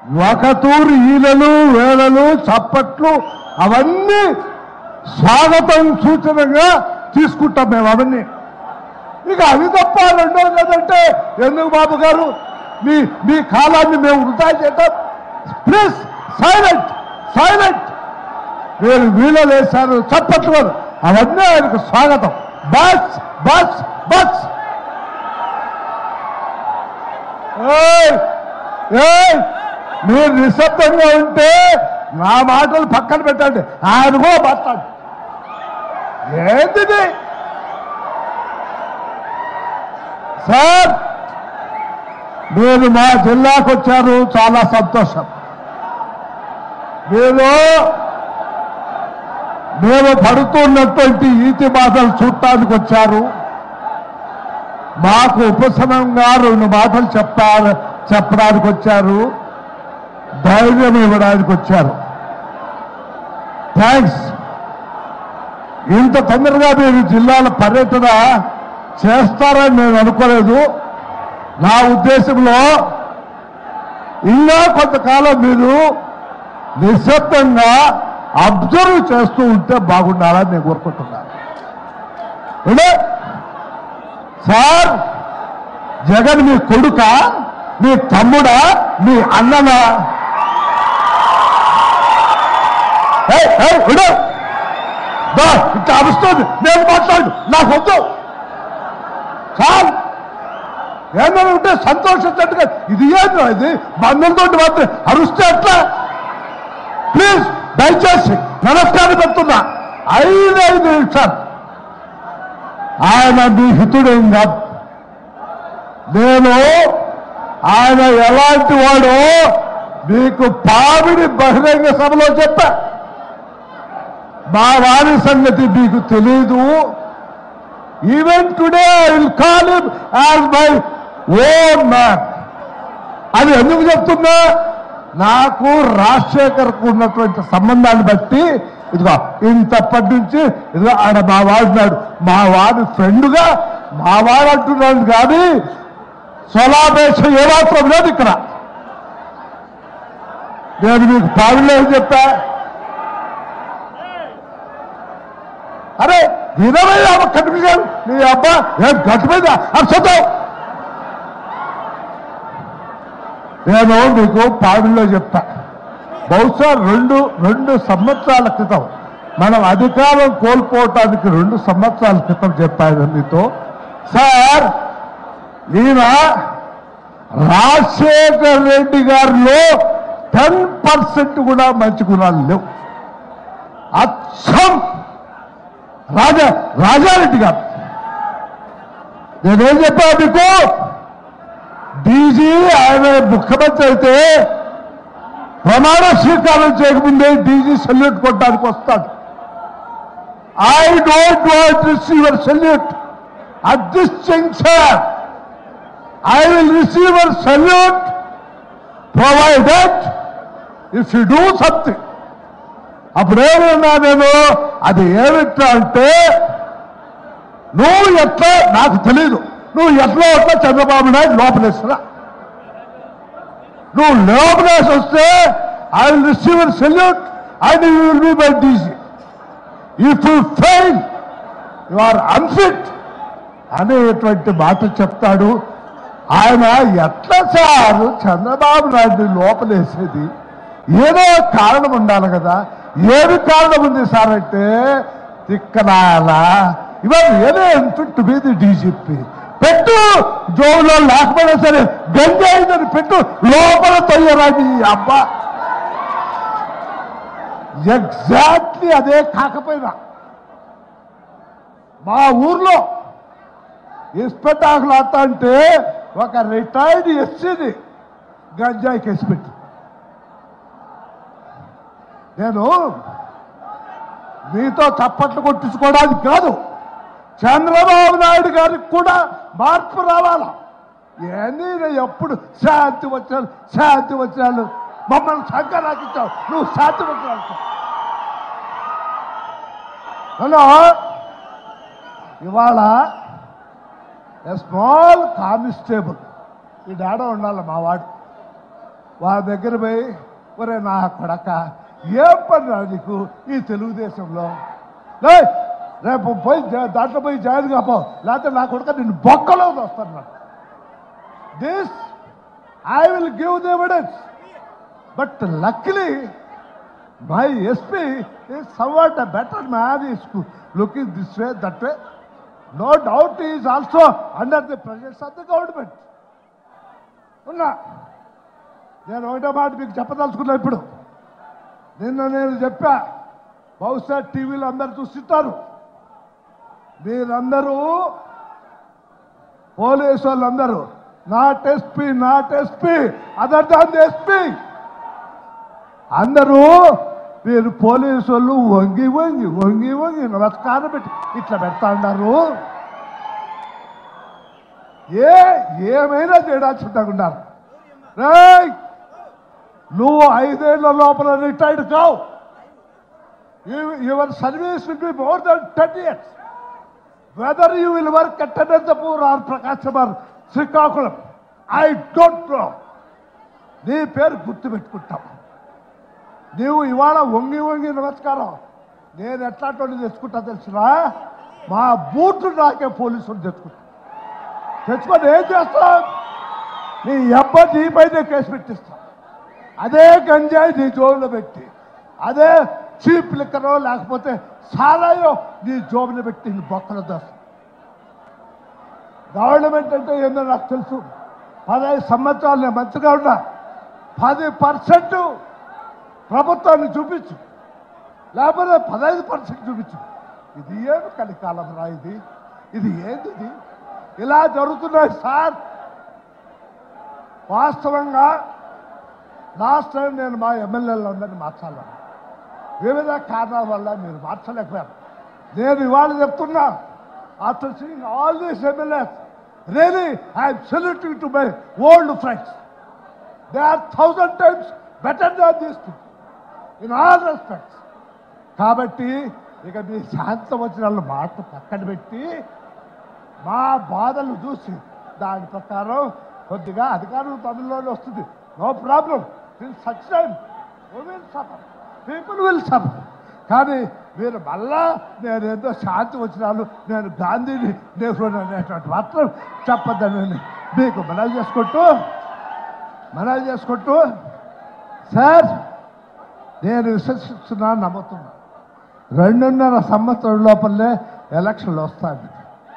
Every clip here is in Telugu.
ఒకతూరు ఈలలు వేలలు చప్పట్లు అవన్నీ స్వాగతం సూచనగా తీసుకుంటాం మేము అవన్నీ ఇక అవి తప్ప రెండోది లేదంటే ఎందుకు బాబు గారు మీ మీ కాలాన్ని మేము వృధా చేద్దాం ప్లీజ్ సైలెంట్ సైలెంట్ మీరు వీళ్ళు వేశారు చప్పట్లు అవన్నీ ఆయనకు స్వాగతం బస్ బస్ బస్ ఏయ్! ఏయ్! మీరు నిశ్శబ్దంగా ఉంటే నా మాటలు పక్కన పెట్టండి ఆయన కూడా మాట్లాడు ఏంటిది సార్ మీరు మా జిల్లాకు వచ్చారు చాలా సంతోషం మీరు మేము పడుతున్నటువంటి ఈతి బాధలు చూడటానికి వచ్చారు మాకు ఉపశమంగా రెండు మాటలు చెప్పారు చెప్పడానికి వచ్చారు ధైర్యం ఇవ్వడానికి వచ్చారు థ్యాంక్స్ ఇంత తొందరగా మీరు జిల్లాల పర్యటన చేస్తారని నేను అనుకోలేదు నా ఉద్దేశంలో ఇంకా కొంతకాలం మీరు నిశ్శబ్దంగా అబ్జర్వ్ చేస్తూ ఉంటే బాగుండాలని నేను కోరుకుంటున్నాను అంటే సార్ జగన్ మీ కొడుక మీ తమ్ముడా మీ అన్ననా ఏయ్, ఏయ్, ఉండు. దా, ఇట్లా అరుస్తుంది నేను మాట్లాడు నాకు వద్దు చాలు ఏమైనా ఉంటే సంతోషించట్టుగా ఇది ఏంటో ఇది బంధంతో మాత్రం అరుస్తే ఎట్లా ప్లీజ్ దయచేసి నమస్కారం పెడుతున్నా ఐదు ఐదు నిమిషాలు ఆయన మీ హితుడేం కాదు నేను ఆయన ఎలాంటి వాడో మీకు పావిడి బహిరంగ సభలో చెప్పా మా వారి సంగతి మీకు తెలియదు even today I will call him as my own man అది ఎందుకు చెప్తున్నా నాకు రాజశేఖర్కు ఉన్నటువంటి సంబంధాన్ని బట్టి ఇదిగో ఇంతప్పటి నుంచి ఇదిగో ఆడ మా వాడున్నాడు మా వాడి ఫ్రెండ్గా మా వాడు అంటున్నాడు కానీ స్వలాపేక్ష ఏమాత్రం లేదు ఇక్కడ నేను మీకు పావిలో చెప్పా అరే వినవై కనిపించాడు నీ అబ్బా ఏం గట్టు మీద అర్చతావు నేను మీకు పాడుల్లో చెప్తా బహుశా రెండు రెండు సంవత్సరాల క్రితం మనం అధికారం కోల్పోవటానికి రెండు సంవత్సరాల క్రితం చెప్పాను మీతో సార్ ఈయన రాజశేఖర్ రెడ్డి గారిలో టెన్ పర్సెంట్ కూడా మంచి గుణాలు లేవు అచ్చం రాజా రాజారెడ్డి గారు నేనేం చెప్పా మీకు డీజీ ఆయన ముఖ్యమంత్రి అయితే ప్రమాణ స్వీకారం చేయకముందే డీజీ సెల్యూట్ కొట్టడానికి వస్తాడు I don't want receive your salute at this junction I will receive your salute provided if you do something అప్పుడేమన్నా నేను అది ఏమిట్రా అంటే నువ్వు ఎట్లా నాకు తెలీదు నువ్వు ఎట్లా ఎట్లా చంద్రబాబు నాయుడు లోపలేస్తున్నా నువ్వు లోపలేసి వస్తే I will receive salute and you will be by DC if you fail you are unfit అనేటువంటి మాట చెప్తాడు ఆయన ఎట్లా సార్ చంద్రబాబు నాయుడు లోపలేసేది ఏదో కారణం ఉండాలి కదా ఏమి కారణం ఉంది సార్ అంటే తిక్కనాల ఇవాళ ఏదో ఎంత మీద డీజీపీ పెట్టు జోబులో లేకపోయినా సరే గంజాయిదని పెట్టు లోపల తొయ్యరాని అబ్బా ఎగ్జాక్ట్లీ అదే కాకపోయినా మా ఊర్లో ఇస్పెట్టాకులు ఆడుతా అంటే ఒక రిటైర్డ్ ఎస్సీని గంజాయి కేసు పెట్టి నేను మీతో చప్పట్లు కొట్టించుకోవడానికి కాదు చంద్రబాబు నాయుడు గారికి కూడా మార్పు రావాలా ఏంది నేను ఎప్పుడు శాంతి వచ్చాను శాంతి వచ్చాను మమ్మల్ని సంకరాకిచ్చావు నువ్వు శాంతి వచ్చాను హలో ఇవాళ ఎ స్మాల్ కానిస్టేబుల్ ఈ డాడ ఉండాలి మా వాడు వాళ్ళ దగ్గర పోయి ఒరే నా కొడక ఏం పని రా నీకు ఈ తెలుగుదేశంలో లే రేపు పోయి జా- దాంట్లో పోయి జాయిన్ కాపో లేకపోతే నా కొడుక నిన్ను బొక్కలో వస్తాను this I will give the evidence but luckily my SP is somewhat better man is looking this way that way no doubt is also under the presence of the government ఉన్నా నేను ఒకటో మాట మీకు చెప్పదలుచుకున్నా ఇప్పుడు నిన్న నేను చెప్పా బహుశా టీవీలో అందరు చూస్తుంటారు మీరందరూ పోలీసు వాళ్ళందరూ not SP not SP other than SP అందరూ మీరు పోలీసు వాళ్ళు వంగి వంగి వంగి వంగి నమస్కారం పెట్టి ఇట్లా పెడతా ఉన్నారు ఏ ఏమైనా తేడా చుట్టకున్నారు రేయ్ నువ్వు ఐదేళ్ల లోపల రిటైర్డ్ కావు your service will be more than ten years whether you will work at Anantapur or Prakasam or Srikakulam I don't know నీ పేరు గుర్తు పెట్టుకుంటాం నీవు ఇవాళ వంగి వంగి నమస్కారం నేను ఎట్లాంటి తెచ్చుకుంటా తెలిసినా మా బూట్లు నాకే పోలీసులు తెచ్చుకుంటా తెచ్చుకొని ఏం చేస్తా నీ అబ్బ నీపైనే కేసు పెట్టిస్తా అదే గంజాయి నీ జోబులో పెట్టి అదే చీప్ లిక్కరో లేకపోతే సారాయో నీ జోబులో పెట్టి నీ బొక్కలు దోస్తా గవర్నమెంట్ అంటే ఏందో నాకు తెలుసు పదహైదు సంవత్సరాలు నేను మంచిగా ఉన్నా పది పర్సెంట్ ప్రభుత్వాన్ని చూపించు లేకపోతే పదహైదు పర్సెంట్ చూపించు ఇది ఏమి కలికాలం రా ఇది ఇది ఏంది ఇది ఇలా జరుగుతున్నాయి సార్ వాస్తవంగా లాస్ట్ టైం నేను మా ఎమ్మెల్యేలందరినీ మార్చాలను వివిధ కారణాల వల్ల మీరు మార్చలేకపోయారు నేను ఇవాళ చెప్తున్నా after seeing all these MLAs really I'm saluting to my old friends they are thousand times better than these people in all respects కాబట్టి ఇక మీ శాంతం వచ్చిన వాళ్ళ మాట పక్కన పెట్టి మా బాధలు చూసి దాని ప్రకారం కొద్దిగా అధికారులు తమిళలోనే వస్తుంది no problem will such time will suffer people will suffer కానీ మీరు మళ్ళా నేను ఏదో శాంతి వచ్చినాను నేను గాంధీని నెహ్రూ అనేటువంటి మాత్రం చెప్పద్దని మీకు మనవి చేసుకుంటూ మనవి చేసుకుంటూ సార్ నేను విశ్వసిస్తున్నా నమ్ముతున్నా రెండున్నర సంవత్సరం లోపలనే ఎలక్షన్లు వస్తాయి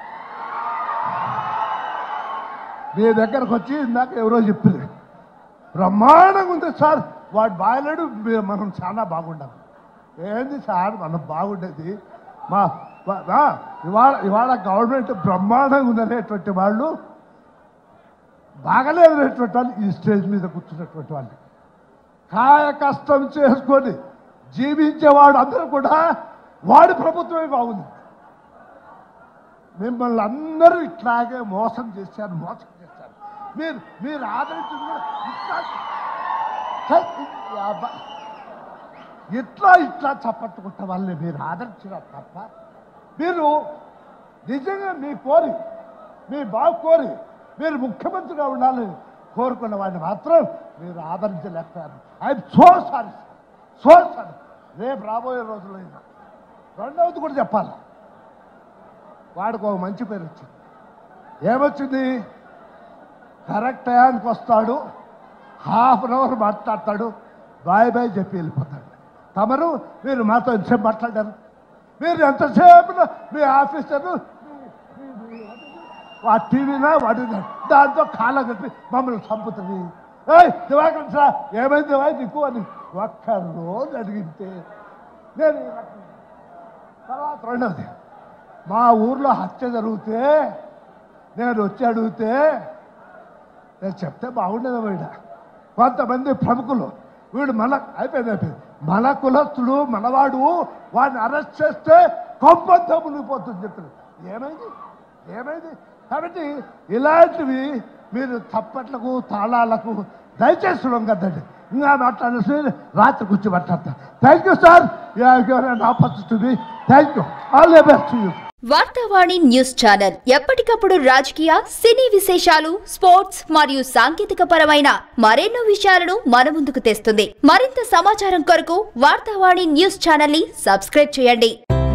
మీ దగ్గరకు వచ్చి ఇందాక ఎవరో చెప్పింది బ్రహ్మాండంగా ఉంది సార్ వాడు బాగలేడు మీ- మనం చాలా బాగుండాలి ఏంది సార్ మనం బాగుండేది మా వా- ఆ, ఇవాళ ఇవాళ గవర్నమెంట్ బ్రహ్మాండంగా ఉందనేటువంటి వాళ్ళు బాగలేదనేటువంటి వాళ్ళు ఈ స్టేజ్ మీద కూర్చున్నటువంటి వాళ్ళు కాయ కష్టం చేసుకొని జీవించేవాడు అందరూ కూడా వాడి ప్రభుత్వమే బాగుంది మిమ్మల్ని అందరూ ఇట్లాగే మోసం చేశారు మోసం చేశారు మీరు మీరు ఆదరించింది కూడా ఇట్లా ఛ, ఈ అబ్బా. ఇట్లా ఇట్లా చప్పట్టుకుంటే వాళ్ళని మీరు ఆదరించినారు తప్ప మీరు నిజంగా మీ కోరి మీ బాగు కోరి మీరు ముఖ్యమంత్రిగా ఉండాలని కోరుకున్న వాడిని మాత్రం మీరు ఆదరించలేకపోయారు I'm so sorry so sorry రేపు రాబోయే రోజుల్లో అయినా రెండవది కూడా చెప్పాలి వాడికి ఒక మంచి పేరు వచ్చింది ఏమొచ్చింది కరెక్ట్ టయానికి వస్తాడు హాఫ్ అన్ అవర్ మాట్లాడతాడు బాయ్ బాయ్ చెప్పి వెళ్ళిపోతాడు తమరు మీరు మాతో ఎంతసేపు మాట్లాడారు మీరు ఎంతసేపు మీ ఆఫీసర్లు ఆ టీవీనా వాడినా దాంతో కాళ్ళ కట్టి మమ్మల్ని చంపుతుంది ఏయ్ దివాకర్ సార్ ఏమైంది దివా నీకు అని ఒక్క రోజు అడిగితే నేను ఈ రకంగా. తర్వాత రెండవది మా ఊర్లో హత్య జరిగితే నేను వచ్చి అడిగితే నేను చెప్తే బాగుండేది వీడ కొంతమంది ప్రముఖులు వీడు మన అయిపోయింది అయిపోయింది మన కులస్తుడు మనవాడు వాడిని అరెస్ట్ చేస్తే కొంపంతో మునిగిపోతుంది చెప్పారు ఏమైంది ఏమైంది కాబట్టి ఇలాంటివి మీరు తప్పట్లకు తాళాలకు దయచేసి కదండి ఇంకా మాట్లాడేసి రాత్రి కూర్చో మాట్లాడతా thank you sir opportunity thank you all the best you Vaarthavani news channel ఎప్పటికప్పుడు రాజకీయ సినీ విశేషాలు స్పోర్ట్స్ మరియు సాంకేతిక పరమైన మరెన్నో విషయాలను మన ముందుకు తెస్తుంది మరింత సమాచారం కొరకు వార్తావాణి న్యూస్ ఛానల్ ని సబ్స్క్రైబ్ చేయండి